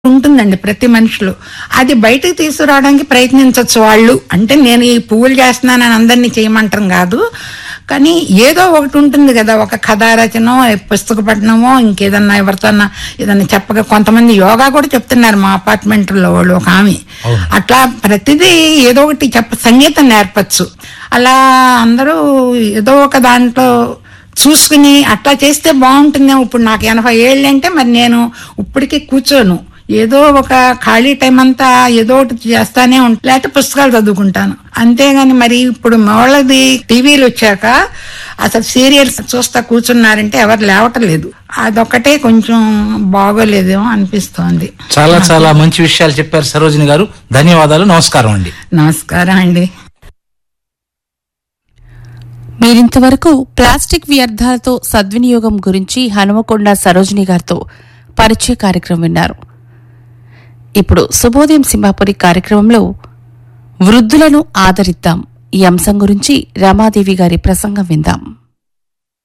ఉంటుందండి ప్రతి మనిషిలో అది బయటకు తీసుకురావడానికి ప్రయత్నించవచ్చు వాళ్ళు అంటే నేను ఈ పువ్వులు చేస్తున్నానని అందరినీ చేయమంటాం కాదు కానీ ఏదో ఒకటి ఉంటుంది కదా ఒక కథా రచనో పుస్తక పఠనమో ఇంకేదన్నా ఎవరితోన్నా ఏదన్నా చెప్పగా కొంతమంది యోగా కూడా చెప్తున్నారు మా అపార్ట్మెంట్లో వాళ్ళు ఒక ఆమె అట్లా ప్రతిదీ ఏదో ఒకటి చెప్ప సంగీతం నేర్పచ్చు అలా అందరూ ఏదో ఒక దాంట్లో చూసుకుని అట్లా చేస్తే బాగుంటుందేమో ఇప్పుడు నాకు ఎనభై ఏళ్ళు అంటే మరి నేను ఇప్పటికీ కూర్చోను ఏదో ఒక ఖాళీ టైం అంతా ఏదో ఒకటి చేస్తానే ఉంటా లేకపోతే పుస్తకాలు చదువుకుంటాను అంతేగాని మరి ఇప్పుడు వాళ్ళది టీవీలు వచ్చాక అసలు సీరియల్స్ చూస్తా కూర్చున్నారంటే ఎవరు లేవటం లేదు అదొక్కటే కొంచెం బాగోలేదేమో అనిపిస్తోంది చాలా చాలా మంచి విషయాలు చెప్పారు సరోజిని గారు ధన్యవాదాలు నమస్కారం అండి నమస్కారం అండి మీరింతవరకు ప్లాస్టిక్ వ్యర్థాలతో సద్వినియోగం గురించి హనుమకొండ సరోజిని గారితో పరిచయ కార్యక్రమం విన్నారు ఇప్పుడు శుభోదయం సింహాపురి కార్యక్రమంలో వృద్ధులను ఆదరిద్దాం ఈ అంశం గురించి రమాదేవి గారి ప్రసంగం విందాం